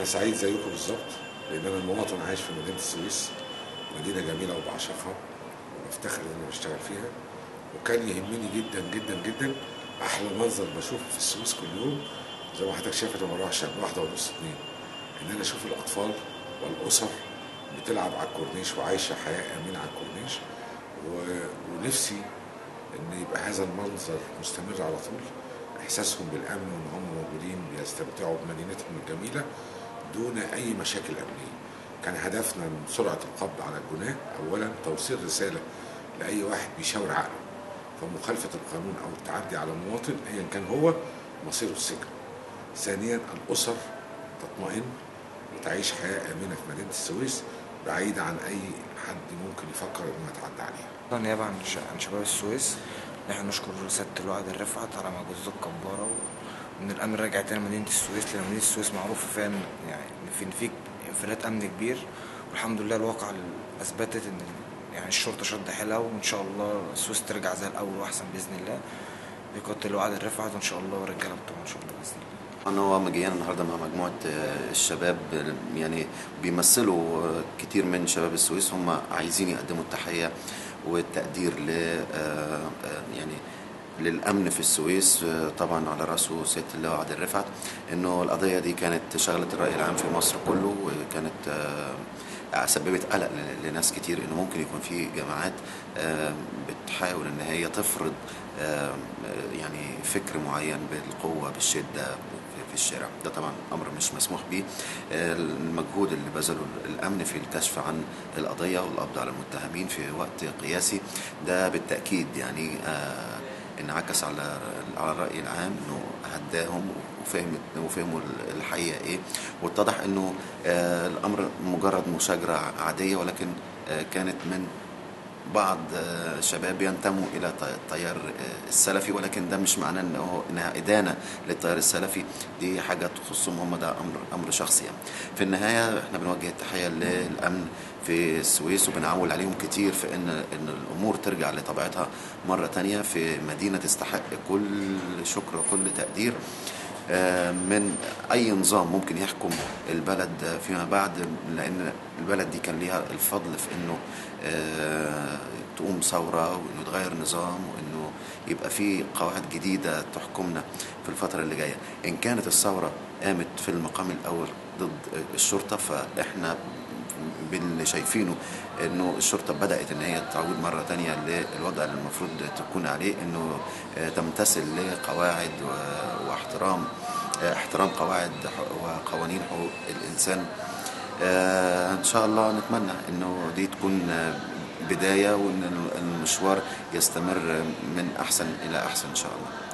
سعيد زيكم بالظبط لان انا مواطن عايش في مدينه السويس مدينه جميله وبعشقها وبفتخر ان انا بشتغل فيها وكان يهمني جدا جدا جدا احلى منظر بشوفه في السويس كل يوم زي ما حضرتك شايف لما بروح شهر واحده ونص اتنين ان انا اشوف الاطفال والاسر بتلعب على الكورنيش وعايشه حياه امنه على الكورنيش و... ونفسي ان يبقى هذا المنظر مستمر على طول احساسهم بالامن وان هم موجودين بيستمتعوا بمدينتهم الجميله دون اي مشاكل امنيه كان هدفنا من سرعه القبض على الجناه اولا توصيل رساله لاي واحد بيشاور عقله فمخالفه القانون او التعدي على مواطن ايا كان هو مصيره السجن ثانيا الاسر تطمئن وتعيش حياه امنه في مدينه السويس بعيده عن اي حد ممكن يفكر انه يتعدى عليها نيابة عن ش- عن شباب السويس إن احنا نشكر سيادة الوعد الرفعت على مجهوداته الجبارة وإن الأمن راجع تاني مدينة السويس لأن مدينة السويس معروفة فيها إن يعني إن في إن في انفلات أمن كبير والحمد لله الواقع أثبتت إن يعني الشرطة شد حيلها وإن شاء الله السويس ترجع زي الأول وأحسن بإذن الله بقدر الوعد الرفعت وإن شاء الله والرجالة بتوعه إن شاء الله بإذن الله أنا هو مجيان النهارده مع مجموعة آه، الشباب آه، يعني بيمثلوا آه، كتير من شباب السويس هم عايزين يقدموا التحية والتقدير ل آه، آه، يعني للأمن في السويس آه، طبعا على رأسه سيادة اللواء عادل رفعت إنه القضية دي كانت شغلت الرأي العام في مصر كله وكانت آه، سببت قلق ل- لناس كتير إنه ممكن يكون في جماعات آه، بتحاول إن هي تفرض آه، يعني فكر معين بالقوة بالشدة في- في الشارع ده طبعا امر مش مسموح به آه، المجهود اللي بذله الامن في الكشف عن القضيه والقبض على المتهمين في وقت قياسي ده بالتاكيد يعني آه، انعكس على على الراي العام انه هداهم وفهم وفهموا الحقيقه ايه واتضح انه آه، الامر مجرد مشاجره عاديه ولكن آه، كانت من بعض آه، شباب ينتموا الى ط- التيار آه، السلفي ولكن ده مش معناه انه انها ادانه للتيار السلفي دي حاجه تخصهم هم ده امر امر شخصي يعني. في النهايه احنا بنوجه التحيه للامن في السويس وبنعول عليهم كتير في ان ان الامور ترجع لطبيعتها مره تانية في مدينه تستحق كل شكر وكل تقدير آه، من اي نظام ممكن يحكم البلد فيما بعد لان البلد دي كان ليها الفضل في انه آه، تقوم ثوره وانه يتغير نظام وانه يبقى في قواعد جديده تحكمنا في الفتره اللي جايه ان كانت الثوره قامت في المقام الاول ضد الشرطه فاحنا باللي شايفينه انه الشرطه بدات ان هي تعود مره تانية للوضع اللي المفروض تكون عليه انه آه، تمتثل لقواعد و- واحترام آه، احترام قواعد ح- وقوانين حقوق الانسان آه، ان شاء الله نتمنى انه دي تكون آه، بدايه وان المشوار يستمر من احسن الى احسن ان شاء الله